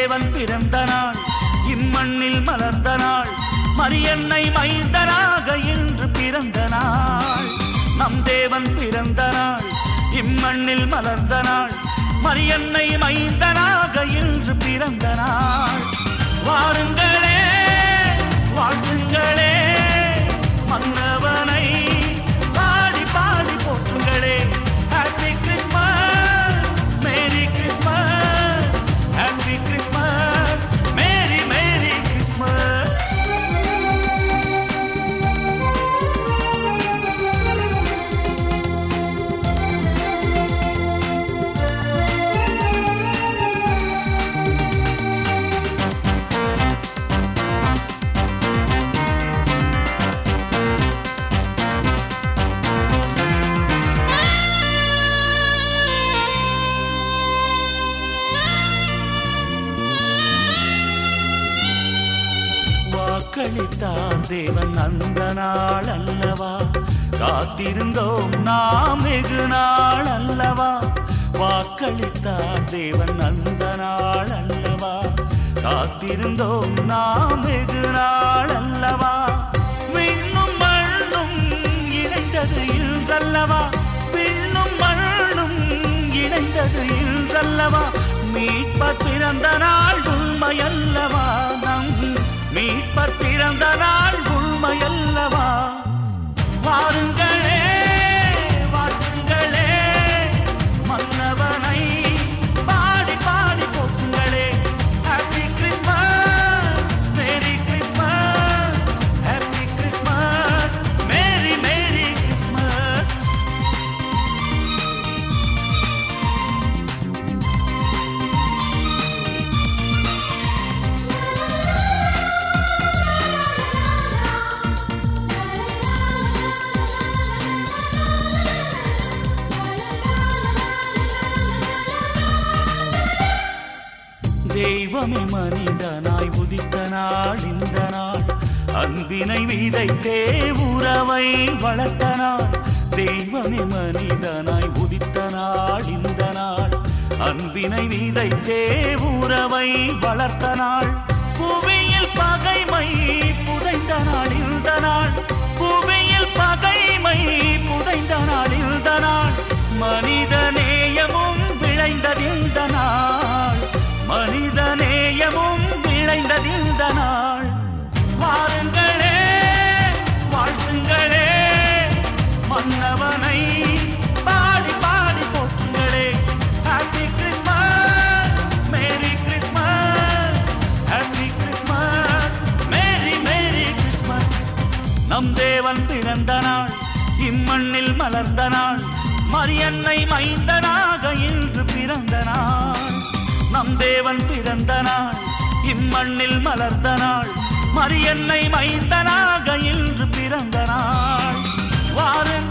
தேவன் பிறந்த நாள் இம்மண்ணில் மலர்ந்த நாள் மரியன்னை மைந்தனாக இன்று பிறந்த நாள் நம் தேவன் பிறந்த நாள் இம்மண்ணில் மலர்ந்த நாள் மரியன்னை மைந்தனாக இன்று பிறந்த நாள் வாருங்களே வாழ்த்துங்களே மன்னவனை பாடி பாடி போற்றுங்களே happy Christmas merry Christmas happy Christmas merry merry Christmas வாக்களித்தார் தேவன் அந்த நாள் அல்லவா காத்திருந்தோம் நாம் வெகு நாள் அல்லவா வாக்களித்தார் தேவன் அந்த நாள் அல்லவா காத்திருந்தோம் நாம் வெகு நாள் அல்லவா விண்ணும் மண்ணும் இணைந்தது இன்றல்லவா விண்ணும் மண்ணும் இணைந்தது இன்றல்லவா மீட்பர் பிறந்த நாள் உண்மையல்லவா நம் மீட்பர் பிறந்த நாள் உண்மையல்லவா வாருங்களே வாழ்த்துங்களே மன்னவனை பாடி பாடி போக்குங்களே happy Christmas merry Christmas happy Christmas merry merry Christmas தெய்வமே மனிதனாய் உதித்த நாள் இந்த நாள் அன்பினை விதைத்தே உறவை வளர்த்த நாள் தெய்வமே மனிதனாய் உதித்த நாள் இந்த நாள் அன்பினை விதைத்தே உறவை வளர்த்த நாள் புவியில் பகைமை புதைந்த நாள் இந்த நாள் புவியில் பகைமை புதைந்த நாள் இந்த நாள் மனித நேயமும் விளைந்ததிந்த நாள் மனித நேயமும் விளைந்ததிந்த நாள் வாருங்களே வாழ்த்துங்களே மன்னவனை பாடி பாடி போற்றுங்களே happy Christmas merry Christmas happy Christmas merry merry Christmas நம் தேவன் பிறந்த நாள் இம்மண்ணில் மலர்ந்த நாள் மரியன்னை மைந்தனாக இன்று பிறந்த நாள் நம் தேவன் பிறந்த நாள் இம்மண்ணில் மலர்ந்த நாள் மரியன்னை மைந்தனாக இன்று பிறந்த நாள் வாருங்கள்